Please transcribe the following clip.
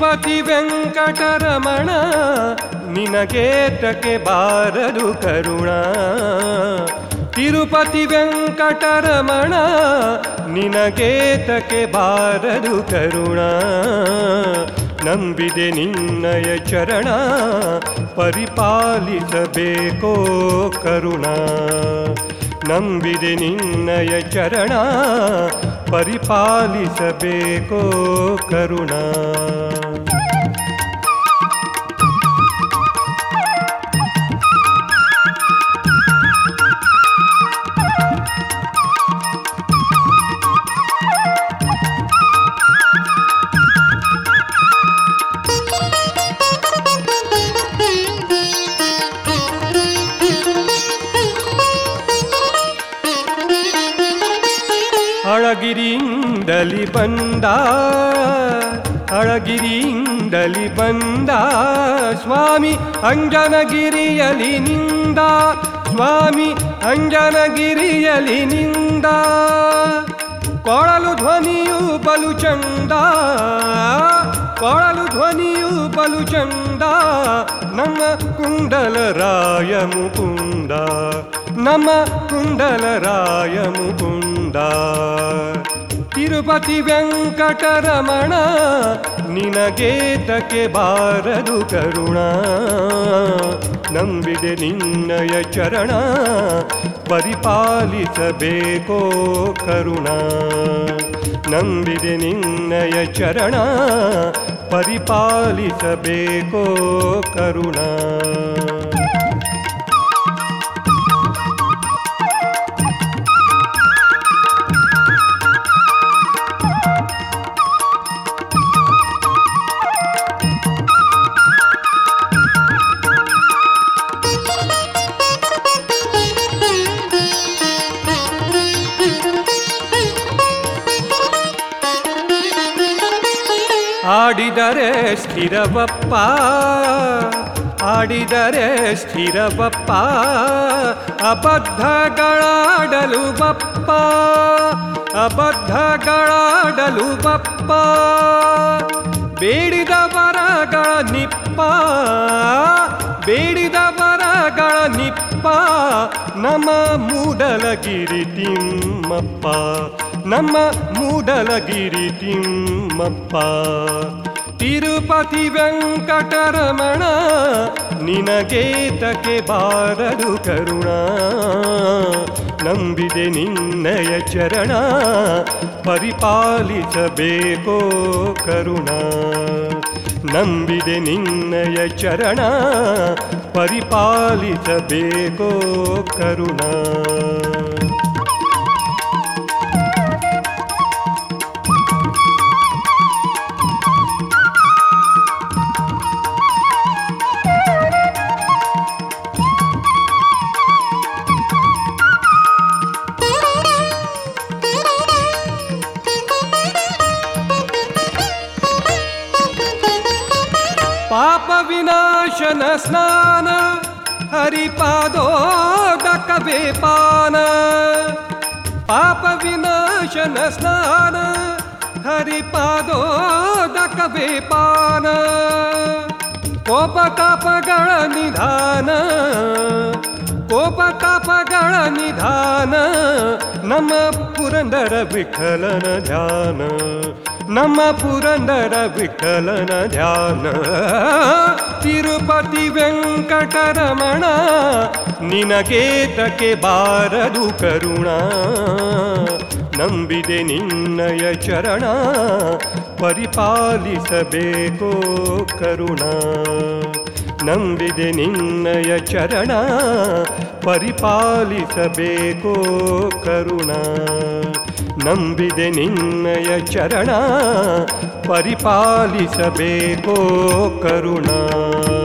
ತಿರುಪತಿ ವೆಂಕಟರಮಣ ನಿನಗೇತಕ್ಕೆ ಬಾರದು ಕರುಣ ತಿರುಪತಿ ವೆಂಕಟರಮಣ ನಿನಗೇತಕ್ಕೆ ಬಾರದು ಕರುಣ ನಂಬಿದೆ ನಿನ್ನಯ ಚರಣ ಪರಿಪಾಲಿಸಬೇಕೋ ಕರುಣ ನಂಬಿದೆ ನಿನ್ನಯ ಚರಣ ಪರಿಪಾಲಿಸಬೇಕೋ ಕರುಣ ಅಳಗಿರಿಂದಲಿ ಬಂದ ಅಳಗಿರಿಂದಲಿ ಬಂದ ಸ್ವಾಮಿ ಅಂಜನಗಿರಿಯಲಿ ನಿಂದ ಸ್ವಾಮಿ ಅಂಜನಗಿರಿಯಲಿ ನಿಂದ ಕೊಳಲು ಧ್ವನಿಯು ಬಲು ಚಂದ ಕೊಳಲು ಧ್ವನಿಯು ಬಲು ಚಂದ ನಮ್ಮ ಕುಂಡಲರಾಯ ಮುಕುಂದ ನಮ್ಮ ಕುಂಡಲರಾಯ ಮುಕುಂದ ತಿರುಪತಿ ವೆಂಕಟರಮಣ ನಿನಗೇತಕ್ಕೆ ಬಾರದು ಕರುಣ ನಂಬಿದೆ ನಿನ್ನಯ ಚರಣ ಪರಿಪಾಲಿಸಬೇಕೋ ಕರುಣ ನಂಬಿದೆ ನಿನ್ನಯ ಚರಣ ಪರಿಪಾಲಿಸಬೇಕೋ ಕರುಣ ಆಡಿದರೆ ಸ್ಥಿರವಪ್ಪ ಆಡಿದರೆ ಸ್ಥಿರವಪ್ಪ ಅಬದ್ಧಗಳಾಡಲು ಬಪ್ಪ ಅಬದ್ಧಗಳಾಡಲು ಬಪ್ಪ ಬೇಡಿದ ವರಗಳ ನಿಪ್ಪ ಬೇಡಿದ ವರಗಳ ನಿಪ್ಪ ನಮ್ಮ ಮೂಡಲಗಿರಿ ತಿಮ್ಮಪ್ಪ ನಮ್ಮ ಮೂಡಲಗಿರಿ ತಿಮ್ಮಪ್ಪ ತಿರುಪತಿ ವೆಂಕಟರಮಣ ನಿನಗೇತಕ್ಕೆ ಬಾರದು ಕರುಣ ನಂಬಿದೆ ನಿನ್ನಯ ಚರಣ ಪರಿಪಾಲಿಸಬೇಕೋ ಕರುಣ ನಂಬಿದೆ ನಿನ್ನಯ ಚರಣ ಪರಿಪಾಲಿಸಬೇಕೋ ಕರುಣ ಪಾಪ ವಿನಾಶನ ಸ್ನಾನ ಹರಿಪಾದೋದಕವೇ ಪಾನ ಪಾಪ ವಿನಾಶನ ಸ್ನಾನ ಹರಿಪಾದೋದಕವೇ ಪಾನ ಕೋಪ ತಾಪಗಳ ನಿಧಾನ ಕೋಪ ತಾಪಗಳ ನಿಧಾನ ನಮ್ಮ ಪುರಂದರ ವಿಠಲನ ಧ್ಯಾನ ನಮ್ಮ ಪುರಂದರ ವಿಠಲನ ಧ್ಯಾನ ತಿರುಪತಿ ವೆಂಕಟರಮಣ ನಿನಗೇತಕ್ಕೆ ಬಾರದು ಕರುಣ ನಂಬಿದೆ ನಿನ್ನಯ ಚರಣ ಪರಿಪಾಲಿಸಬೇಕೋ ಕರುಣ ನಂಬಿದೆ ನಿನ್ನಯ ಚರಣ ಪರಿಪಾಲಿಸಬೇಕೋ ಕರುಣ ನಂಬಿದೆ ನಿನ್ನಯ ಚರಣ ಪರಿಪಾಲಿಸಬೇಕೋ ಕರುಣ